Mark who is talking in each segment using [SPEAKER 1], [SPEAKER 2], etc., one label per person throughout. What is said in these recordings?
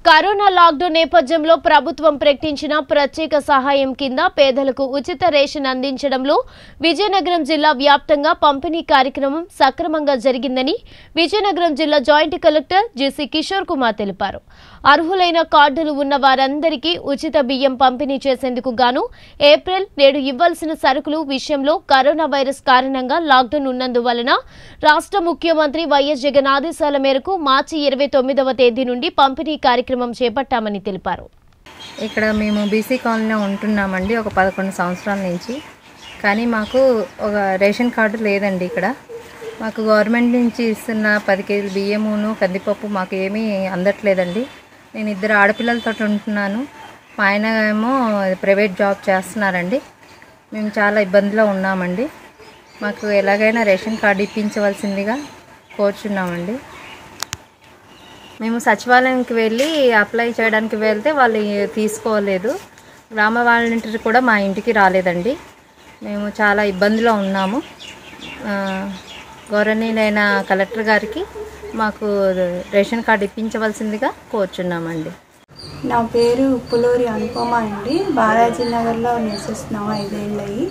[SPEAKER 1] corona lockdown నేపథ్యంలో ప్రభుత్వం ప్రకటించిన ప్రత్యేక సహాయం కింద పేదలకు ఉచిత రేషన్ అందించడంలో విజయనగరం జిల్లా వ్యాప్తంగా పంపిణీ కార్యక్రమం సక్రమంగా జరిగిందని విజయనగరం జిల్లా joint collector JC Kishore Kumar తెలిపారు అర్హులైన కార్డులు ఉన్న వారందరికీ ఉచిత బియ్యం పంపిణీ చేసేందుకు గాను ఏప్రిల్ నేడు ఇవ్వాల్సిన సరుకులు విషయంలో కరోనా వైరస్ కారణంగా లాక్డౌన్ ఉన్నందువలన రాష్ట్ర ముఖ్యమంత్రి వైఎస్ జగన్ ఆదేశాల మేరకు మార్చి ఇరవై తొమ్మిదవ తేదీ నుండి పంపిణీ కార్యక్రమం చేపట్టామని తెలిపారు
[SPEAKER 2] ఇక్కడ మేము బీసీ కాలనీలో ఉంటున్నామండి ఒక పదకొండు సంవత్సరాల నుంచి కానీ మాకు ఒక రేషన్ కార్డు లేదండి ఇక్కడ మాకు గవర్నమెంట్ నుంచి ఇస్తున్న పది కేజీలు బియ్యమును కందిపప్పు మాకు ఏమీ అందట్లేదండి నేను ఇద్దరు ఆడపిల్లలతో ఉంటున్నాను మా ఆయన ఏమో ప్రైవేట్ జాబ్ చేస్తున్నారండి మేము చాలా ఇబ్బందిలో ఉన్నామండి మాకు ఎలాగైనా రేషన్ కార్డు ఇప్పించవలసిందిగా కోరుచున్నామండి మేము సచివాలయానికి వెళ్ళి అప్లై చేయడానికి వెళ్తే వాళ్ళు తీసుకోలేదు గ్రామ వాలంటీర్ కూడా మా ఇంటికి రాలేదండి మేము చాలా ఇబ్బందిలో ఉన్నాము ఆ, గౌరవనీయులైన కలెక్టర్ గారికి మాకు రేషన్ కార్డు ఇప్పించవలసిందిగా కోరుచున్నామండి
[SPEAKER 3] నా పేరు ఉప్పులూరి అనుపమ అండి బాలాజీ నగర్లో నివసిస్తున్నాము ఐదేళ్ళయి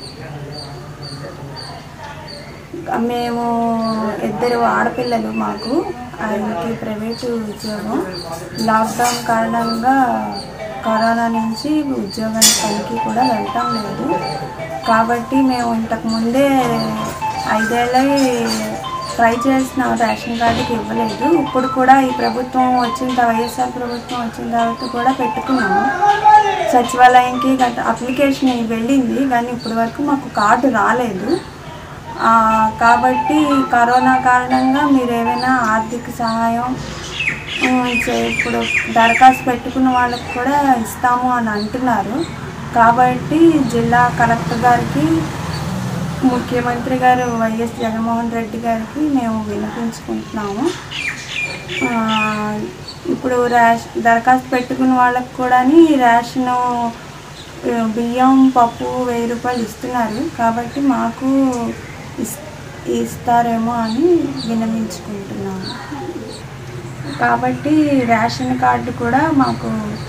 [SPEAKER 3] మేము ఇద్దరు ఆడపిల్లలు మాకు ఆయనకి ప్రైవేటు ఉద్యోగం లాక్డౌన్ కారణంగా కరోనా నుంచి ఉద్యోగానికి పనికి కూడా వెళ్ళటం లేదు కాబట్టి మేము ఇంతకు ముందే ఐదేళ్ళై ట్రై చేసిన రేషన్ కార్డుకి ఇవ్వలేదు ఇప్పుడు కూడా ఈ ప్రభుత్వం వచ్చిన తర్వాత వైఎస్ఆర్ ప్రభుత్వం వచ్చిన తర్వాత కూడా పెట్టుకున్నాము సచివాలయంకి గత అప్లికేషన్ వెళ్ళింది కానీ ఇప్పటి వరకు మాకు కార్డు రాలేదు ఆ, కాబట్టి కరోనా కారణంగా మీరు ఏమైనా ఆర్థిక సహాయం ఉమ్, చే- ఇప్పుడు దరఖాస్తు పెట్టుకున్న వాళ్ళకి కూడా ఇస్తాము అని అంటున్నారు కాబట్టి జిల్లా కలెక్టర్ గారికి ముఖ్యమంత్రి గారు వైఎస్ జగన్మోహన్ రెడ్డి గారికి మేము వినిపించుకుంటున్నాము ఆ, ఇప్పుడు రేష్ దరఖాస్తు పెట్టుకున్న వాళ్ళకి కూడా రేషను ఆ, బియ్యం పప్పు వెయ్యి రూపాయలు ఇస్తున్నారు కాబట్టి మాకు ఇస్ ఇస్తారేమో అని వినమించుకుంటున్నాము కాబట్టి రేషన్ కార్డు కూడా మాకు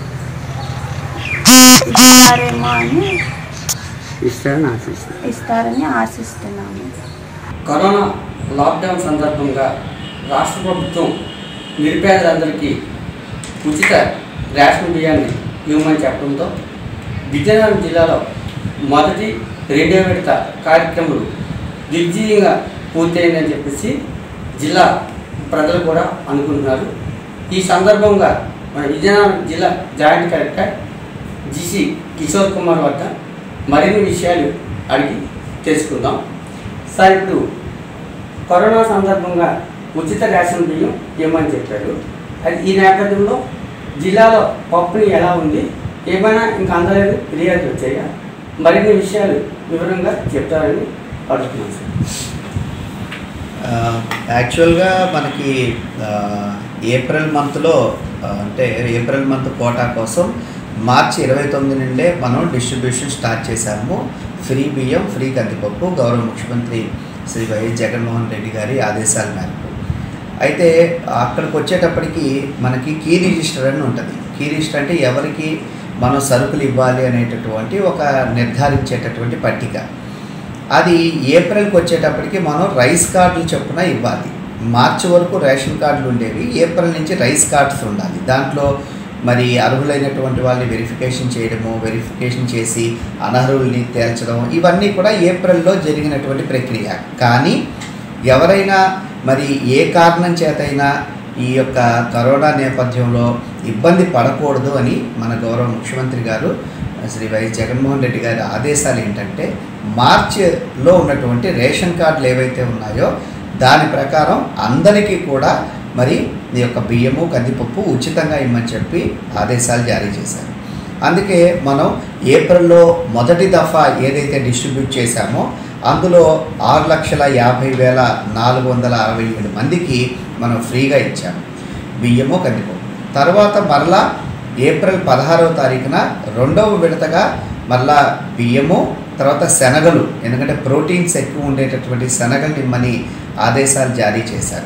[SPEAKER 3] ఇస్తారేమో అని
[SPEAKER 4] ఇస్తారని ఆశిస్తాను
[SPEAKER 3] ఇస్తారని ఆశిస్తున్నాము
[SPEAKER 4] కరోనా లాక్డౌన్ సందర్భంగా రాష్ట్ర ప్రభుత్వం నిరుపేదలందరికీ ఉచిత రేషన్ బియ్యాన్ని ఇవ్వమని చెప్పడంతో విజయనగరం జిల్లాలో మొదటి రెండో విడత కార్యక్రమాలు దిగ్విజయంగా పూర్తయిందని చెప్పేసి జిల్లా ప్రజలు కూడా అనుకుంటున్నారు ఈ సందర్భంగా మన విజయనగరం జిల్లా joint collector JC Kishore Kumar వద్ద మరిన్ని విషయాలు అడిగి తెలుసుకుందాం సార్ ఇప్పుడు కరోనా సందర్భంగా ఉచిత రేషన్ బియ్యం ఇవ్వమని చెప్పారు అది ఈ నేపథ్యంలో జిల్లాలో పప్పుని ఎలా ఉంది ఏమైనా ఇంకా అందలేదు ఫిర్యాదులు వచ్చాయా మరిన్ని విషయాలు వివరంగా చెప్తారని అడుగుతున్నాను సార్
[SPEAKER 5] ఆ, యాక్చువల్గా మనకి ఆ, ఏప్రిల్ మంత్లో ఆ, అంటే ఏప్రిల్ మంత్ కోటా కోసం మార్చి ఇరవై తొమ్మిది నుండే మనం డిస్ట్రిబ్యూషన్ స్టార్ట్ చేశాము ఫ్రీ బియ్యం ఫ్రీ కందిపప్పు గౌరవ ముఖ్యమంత్రి శ్రీ వైఎస్ జగన్మోహన్ రెడ్డి గారి ఆదేశాల మేరకు అయితే అక్కడికి వచ్చేటప్పటికి మనకి కీ రిజిస్టర్ అని ఉంటుంది కీ రిజిస్టర్ అంటే ఎవరికి మనం సరుకులు ఇవ్వాలి అనేటటువంటి ఒక నిర్ధారించేటటువంటి పట్టిక అది ఏప్రిల్కి వచ్చేటప్పటికి మనం రైస్ కార్డులు చొప్పున ఇవ్వాలి మార్చి వరకు రేషన్ కార్డులు ఉండేవి ఏప్రిల్ నుంచి రైస్ కార్డ్స్ ఉండాలి దాంట్లో మరి అర్హులైనటువంటి వాళ్ళని వెరిఫికేషన్ చేయడము వెరిఫికేషన్ చేసి అనర్హుల్ని తేల్చడం ఇవన్నీ కూడా ఏప్రిల్లో జరిగినటువంటి ప్రక్రియ కానీ ఎవరైనా మరి ఏ కారణం చేతైనా ఈ యొక్క కరోనా నేపథ్యంలో ఇబ్బంది పడకూడదు అని మన గౌరవ ముఖ్యమంత్రి గారు శ్రీ వైఎస్ జగన్మోహన్ రెడ్డి గారి ఆదేశాలు ఏంటంటే మార్చిలో ఉన్నటువంటి రేషన్ కార్డులు ఏవైతే ఉన్నాయో దాని ప్రకారం అందరికీ కూడా మరి ఈ యొక్క బియ్యము కందిపప్పు ఉచితంగా ఇమ్మని చెప్పి ఆదేశాలు జారీ చేశారు అందుకే మనం ఏప్రిల్లో మొదటి దఫా ఏదైతే డిస్ట్రిబ్యూట్ చేశామో అందులో ఆరు లక్షల యాభై వేల నాలుగు వందల అరవై ఏడు మందికి మనం ఫ్రీగా ఇచ్చాము బియ్యము కందిపప్పు తర్వాత మరలా ఏప్రిల్ పదహారవ తారీఖున రెండవ విడతగా మరలా బియ్యము తర్వాత శనగలు ఎందుకంటే ప్రోటీన్స్ ఎక్కువ ఉండేటటువంటి శనగలు ఇమ్మని ఆదేశాలు జారీ చేశారు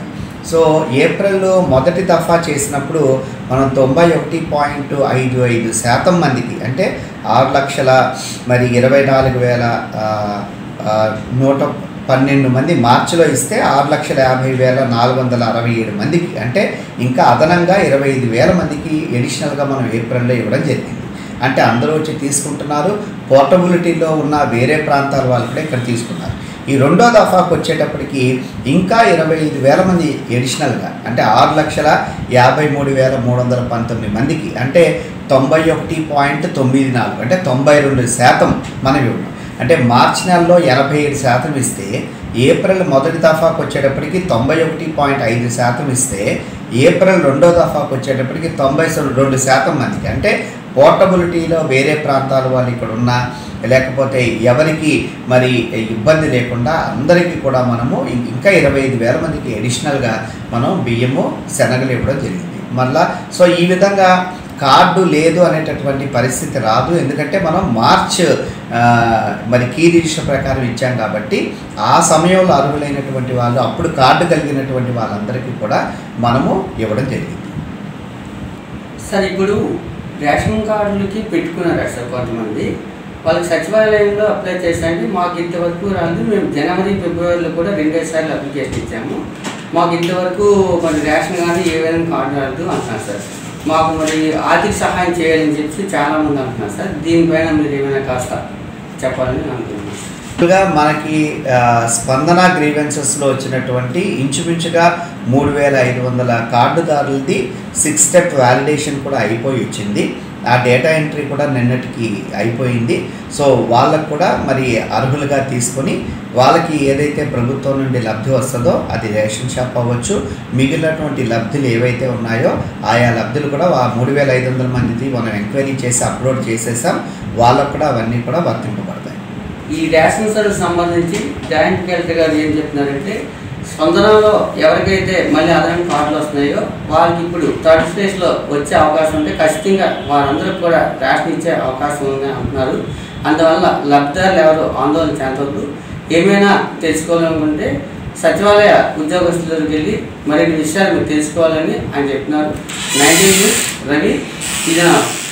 [SPEAKER 5] సో ఏప్రిల్ మొదటి దఫా చేసినప్పుడు మనం తొంభై ఒకటి పాయింట్ ఐదు ఐదు శాతం మందికి అంటే ఆరు లక్షల మరి ఇరవై నాలుగు వేల ఆ, ఆ, నూట పన్నెండు మంది మార్చిలో ఇస్తే ఆరు లక్షల యాభై వేల నాలుగు వందల అరవై ఏడు మందికి అంటే ఇంకా అదనంగా ఇరవై ఐదు వేల మందికి ఎడిషనల్గా మనం ఏప్రిల్లో ఇవ్వడం జరిగింది అంటే అందరూ వచ్చి తీసుకుంటున్నారు పోర్టబిలిటీలో ఉన్న వేరే ప్రాంతాల వాళ్ళు కూడా ఇక్కడ తీసుకున్నారు ఈ రెండో దఫాకు వచ్చేటప్పటికి ఇంకా ఇరవై ఐదు వేల మంది ఎడిషనల్గా అంటే ఆరు లక్షల యాభై మూడు వేల మూడు వందల పంతొమ్మిది మందికి అంటే తొంభై ఒకటి పాయింట్ తొమ్మిది నాలుగు అంటే తొంభై రెండు శాతం మనం ఇవ్వడం అంటే మార్చి నెలలో ఎనభై ఏడు శాతం ఇస్తే ఏప్రిల్ మొదటి దఫాకు వచ్చేటప్పటికి తొంభై ఒకటి పాయింట్ ఐదు శాతం ఇస్తే ఏప్రిల్ రెండో దఫాకు వచ్చేటప్పటికి తొంభై సొ- రెండు శాతం మందికి అంటే పోర్టబిలిటీలో వేరే ప్రాంతాల వాళ్ళు ఇక్కడ ఉన్నా లేకపోతే ఎవరికి మరి ఇబ్బంది లేకుండా అందరికీ కూడా మనము ఇం- ఇంకా ఇరవై ఐదు వేల మందికి అడిషనల్గా మనం బియ్యము శనగలు ఇవ్వడం జరిగింది మళ్ళా సో ఈ విధంగా కార్డు లేదు అనేటటువంటి పరిస్థితి రాదు ఎందుకంటే మనం మార్చ్ ఆ, మరి కీ రిజిస్టర్ ప్రకారం ఇచ్చాం కాబట్టి ఆ సమయంలో అర్హులైనటువంటి వాళ్ళు అప్పుడు కార్డు కలిగినటువంటి వాళ్ళందరికీ కూడా మనము ఇవ్వడం జరిగింది
[SPEAKER 4] సార్ ఇప్పుడు రేషన్ కార్డులకి పెట్టుకున్నారు సార్ కొంతమంది వాళ్ళకి సచివాలయంలో అప్లై చేసండి మాకు ఇంతవరకు రాదు మేము జనవరి ఫిబ్రవరిలో కూడా రెండేసి సార్లు అప్లికేషన్ ఇచ్చాము మాకు ఇంతవరకు మరి రేషన్ కానీ ఏ విధంగా కార్డు రాదు అంటున్నారు సార్ మాకు మరి ఆర్థిక సహాయం చేయాలని చెప్పి చాలామంది అంటున్నారు సార్ దీనిపైన మీరు ఏమైనా కాస్త చెప్పాలని అనుకుంటున్నాను
[SPEAKER 5] ముందుగా మనకి ఆ, స్పందన గ్రీవెన్సెస్లో వచ్చినటువంటి ఇంచుమించుగా మూడు వేల ఐదు వందల కార్డుదారులది సిక్స్ స్టెప్ వ్యాలిడేషన్ కూడా అయిపోయి వచ్చింది ఆ డేటా ఎంట్రీ కూడా నిన్నటికి అయిపోయింది సో వాళ్ళకు కూడా మరి అర్హులుగా తీసుకొని వాళ్ళకి ఏదైతే ప్రభుత్వం నుండి లబ్ధి వస్తుందో అది రేషన్ షాప్ అవ్వచ్చు మిగిలినటువంటి లబ్ధులు ఏవైతే ఉన్నాయో ఆయా లబ్ధులు కూడా ఆ మూడు వేల ఐదు వందల మందిది మనం ఎంక్వైరీ చేసి అప్లోడ్ చేసేసాం వాళ్ళకు కూడా అవన్నీ కూడా వర్తింపబడతాయి
[SPEAKER 4] ఈ రేషన్ సర్వీస్ సంబంధించి జాయింట్ కలెక్టర్ గారు ఏం చెప్తున్నారంటే స్పందనలో ఎవరికైతే మళ్ళీ అదనం కార్డులు వస్తున్నాయో వాళ్ళకి ఇప్పుడు థర్డ్ స్టేజ్లో వచ్చే అవకాశం ఉంటే ఖచ్చితంగా వారందరికి కూడా రేషన్ ఇచ్చే అవకాశం ఉంది అంటున్నారు అందువల్ల లబ్ధిదారులు ఎవరు ఆందోళన చెందవద్దు ఏమైనా తెలుసుకోవాలనుకుంటే సచివాలయ ఉద్యోగస్తుల దగ్గరికి వెళ్ళి మరిన్ని విషయాలు మీరు తెలుసుకోవాలని ఆయన చెప్తున్నారు నైన్టీన్ రవి ఇది నా